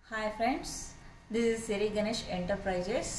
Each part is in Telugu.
hi friends this is Siri Ganesh enterprises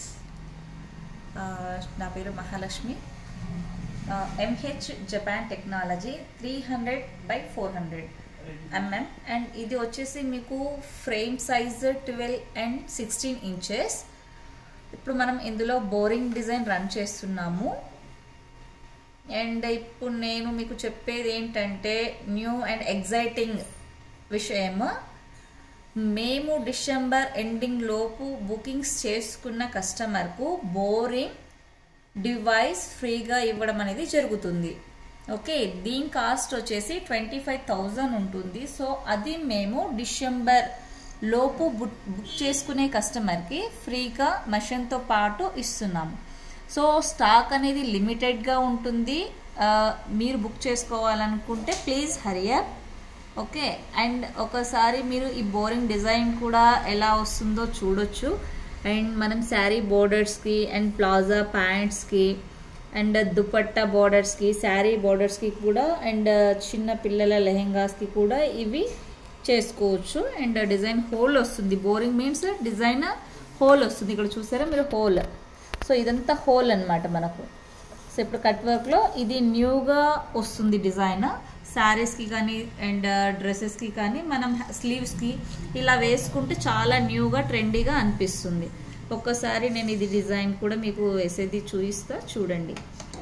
నా పేరు Mahalakshmi MH Japan technology three hundred by four hundred MM and ఇది వచ్చేసి మీకు frame size twelve and sixteen inches ఇప్పుడు మనం ఇందులో బోరింగ్ డిజైన్ రన్ చేస్తున్నాము అండ్ ఇప్పుడు నేను మీకు చెప్పేది ఏంటంటే న్యూ అండ్ ఎగ్జైటింగ్ విషయం మేము డిసెంబర్ ఎండింగ్ లోపు బుకింగ్స్ చేసుకున్న కస్టమర్కు బోరింగ్ డివైస్ ఫ్రీగా ఇవ్వడం అనేది జరుగుతుంది ఓకే దీని కాస్ట్ వచ్చేసి ట్వంటీ ఫైవ్ థౌజండ్ ఉంటుంది సో అది మేము డిసెంబర్ లోపు బుక్ బుక్ చేసుకునే కస్టమర్కి ఫ్రీగా మషన్తో పాటు ఇస్తున్నాము సో స్టాక్ అనేది లిమిటెడ్గా ఉంటుంది మీరు బుక్ చేసుకోవాలనుకుంటే ప్లీజ్ హరియర్ ఓకే అండ్ ఒకసారి మీరు ఈ బోరింగ్ డిజైన్ కూడా ఎలా వస్తుందో చూడొచ్చు అండ్ మనం శారీ బోర్డర్స్కి అండ్ ప్లాజా ప్యాంట్స్కి అండ్ దుపట్టా బోర్డర్స్కి శారీ బోర్డర్స్కి కూడా అండ్ చిన్న పిల్లల లెహెంగాస్కి కూడా ఇవి చేసుకోవచ్చు అండ్ డిజైన్ హోల్ వస్తుంది బోరింగ్ మీన్స్ డిజైన్ హోల్ వస్తుంది ఇక్కడ చూసారా మీరు హోల్ సో ఇదంతా హోల్ అనమాట మనకు సో ఇప్పుడు కట్ వర్క్లో ఇది న్యూగా వస్తుంది డిజైన్ శారీస్కి కానీ అండ్ డ్రెస్సెస్కి కానీ మనం స్లీవ్స్కి ఇలా వేసుకుంటే చాలా న్యూగా ట్రెండీగా అనిపిస్తుంది ఒక్కసారి నేను ఇది డిజైన్ కూడా మీకు వేసేది చూపిస్తా చూడండి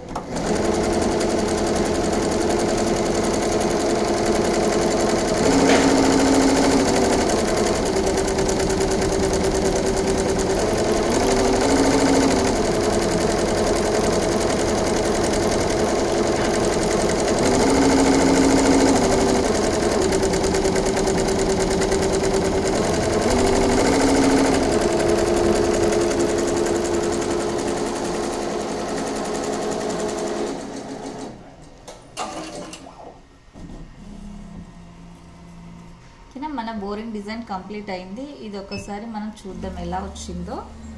ఓకేనా మన బోరింగ్ డిజైన్ కంప్లీట్ అయింది ఇది ఒకసారి మనం చూద్దాం ఎలా వచ్చిందో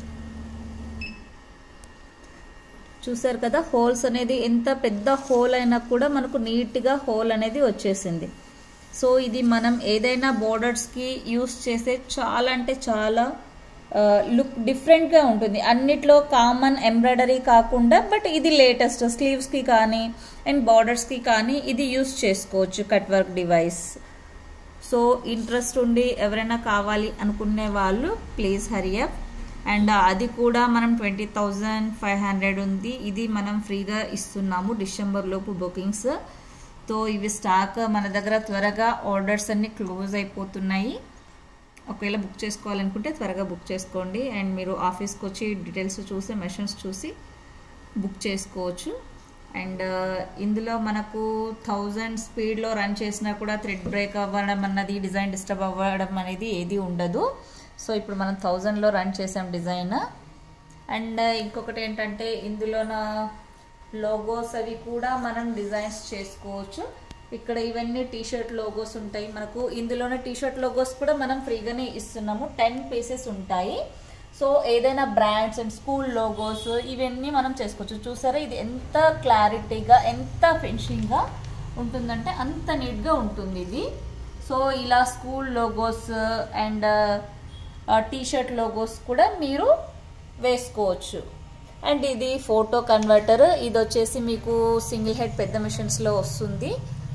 చూసారు కదా హోల్స్ అనేది ఎంత పెద్ద హోల్ అయినా కూడా మనకు నీట్గా హోల్ అనేది వచ్చేసింది సో ఇది మనం ఏదైనా బోర్డర్స్కి యూస్ చేసే చాలా అంటే చాలా లుక్ డిఫరెంట్గా ఉంటుంది అన్నిట్లో కామన్ ఎంబ్రాయిడరీ కాకుండా బట్ ఇది లేటెస్ట్ స్లీవ్స్కి కానీ అండ్ బార్డర్స్కి కానీ ఇది యూస్ చేసుకోవచ్చు cut work device so interest ఉండి ఎవరైనా కావాలి అనుకునే వాళ్ళు ప్లీజ్ హరియప్ అండ్ అది కూడా మనం ట్వంటీ థౌజండ్ ఫైవ్ హండ్రెడ్ ఉంది ఇది మనం ఫ్రీగా ఇస్తున్నాము డిసెంబర్ లోపు బుకింగ్స్ తో ఇవి స్టాక్ మన దగ్గర త్వరగా ఆర్డర్స్ అన్ని క్లోజ్ అయిపోతున్నాయి ఒకవేళ బుక్ చేసుకోవాలనుకుంటే త్వరగా బుక్ చేసుకోండి అండ్ మీరు ఆఫీస్కి వచ్చి డీటెయిల్స్ చూసి మెషన్స్ చూసి బుక్ చేసుకోవచ్చు అండ్ ఇందులో మనకు థౌజండ్ స్పీడ్లో రన్ చేసినా కూడా థ్రెడ్ బ్రేక్ అవ్వడం అన్నది డిజైన్ డిస్టర్బ్ అవ్వడం అనేది ఏది ఉండదు సో ఇప్పుడు మనం థౌజండ్లో రన్ చేసాం డిజైన్ అండ్ ఇంకొకటి ఏంటంటే ఇందులోన లోగోస్ అవి కూడా మనం డిజైన్స్ చేసుకోవచ్చు ఇక్కడ ఇవన్నీ టీషర్ట్ లోగోస్ ఉంటాయి మనకు ఇందులోనే టీషర్ట్ లోగోస్ కూడా మనం ఫ్రీగానే ఇస్తున్నాము టెన్ పీసెస్ ఉంటాయి సో ఏదైనా బ్రాండ్స్ అండ్ స్కూల్ లోగోస్ ఇవన్నీ మనం చేసుకోవచ్చు చూసారా ఇది ఎంత క్లారిటీగా ఎంత ఫినిషింగ్గా ఉంటుందంటే అంత నీట్గా ఉంటుంది ఇది సో ఇలా school logos and T-shirt logos కూడా మీరు వేసుకోవచ్చు అండ్ ఇది ఫోటో కన్వర్టర్ ఇది వచ్చేసి మీకు సింగిల్ హెడ్ పెద్ద మిషన్స్లో వస్తుంది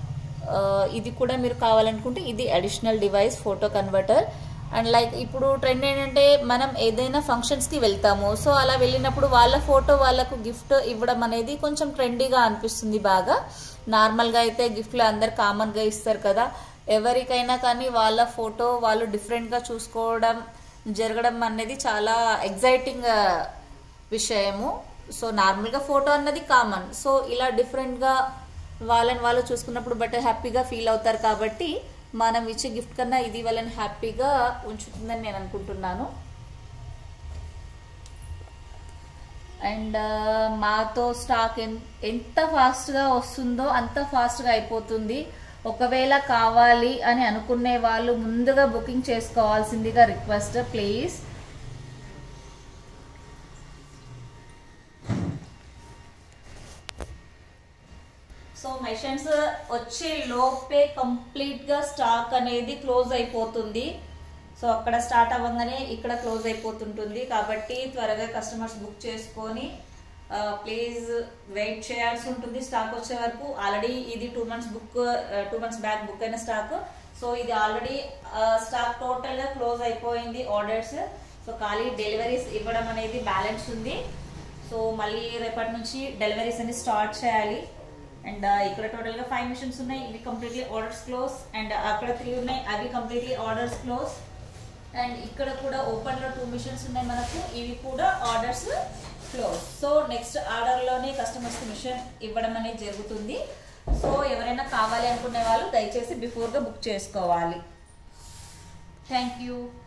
ఇది కూడా మీరు కావాలనుకుంటే ఇది additional device photo converter and like ఇప్పుడు ట్రెండ్ ఏంటంటే మనం ఏదైనా ఫంక్షన్స్కి వెళ్తాము సో అలా వెళ్ళినప్పుడు వాళ్ళ ఫోటో వాళ్ళకు గిఫ్ట్ ఇవ్వడం అనేది కొంచెం ట్రెండీగా అనిపిస్తుంది బాగా నార్మల్గా అయితే గిఫ్ట్లు అందరు కామన్గా ఇస్తారు కదా ఎవరికైనా కానీ వాళ్ళ ఫోటో వాళ్ళు డిఫరెంట్గా చూసుకోవడం జరగడం అనేది చాలా ఎగ్జైటింగ్ విషయము సో నార్మల్గా ఫోటో అన్నది కామన్ సో ఇలా డిఫరెంట్గా వాళ్ళని వాళ్ళు చూసుకున్నప్పుడు బట్ హ్యాపీగా ఫీల్ అవుతారు కాబట్టి మనం ఇచ్చే గిఫ్ట్ కన్నా ఇది వాళ్ళని హ్యాపీగా ఉంచుతుందని నేను అనుకుంటున్నాను అండ్ మాతో స్టాక్ ఎంత ఫాస్ట్గా వస్తుందో అంత ఫాస్ట్గా అయిపోతుంది ఒకవేళ కావాలి అని అనుకునే వాళ్ళు ముందుగా బుకింగ్ చేసుకోవాల్సిందిగా రిక్వెస్ట్ ప్లీజ్ సో మెషన్స్ వచ్చే లోపే కంప్లీట్ గా స్టాక్ అనేది క్లోజ్ అయిపోతుంది సో అక్కడ స్టార్ట్ అవ్వగానే ఇక్కడ క్లోజ్ అయిపోతుంటుంది కాబట్టి త్వరగా కస్టమర్స్ బుక్ చేసుకొని ప్లీజ్ వెయిట్ చేయాల్సి ఉంటుంది స్టాక్ వచ్చే వరకు ఆల్రెడీ ఇది two months book two months back book అయిన స్టాక్ సో ఇది ఆల్రెడీ స్టాక్ టోటల్ గా క్లోజ్ అయిపోయింది ఆర్డర్స్ సో ఖాళీ డెలివరీస్ ఇవ్వడం అనేది బ్యాలెన్స్ ఉంది సో మళ్ళీ రేపటి నుంచి డెలివరీస్ అనేది స్టార్ట్ చేయాలి అండ్ ఇక్కడ టోటల్ గా ఫైవ్ మిషన్స్ ఉన్నాయి ఇవి కంప్లీట్లీ ఆర్డర్స్ క్లోజ్ అండ్ అక్కడ త్రీ ఉన్నాయి అవి కంప్లీట్లీ ఆర్డర్స్ క్లోజ్ అండ్ ఇక్కడ కూడా ఓపెన్ లో టూ మిషన్స్ ఉన్నాయి మనకు ఇవి కూడా orders close so next order లోనే కస్టమర్స్ కి మిషన్ ఇవ్వడం అనేది జరుగుతుంది సో ఎవరైనా కావాలి అనుకునే వాళ్ళు దయచేసి బిఫోర్ గా బుక్ చేసుకోవాలి థ్యాంక్ యూ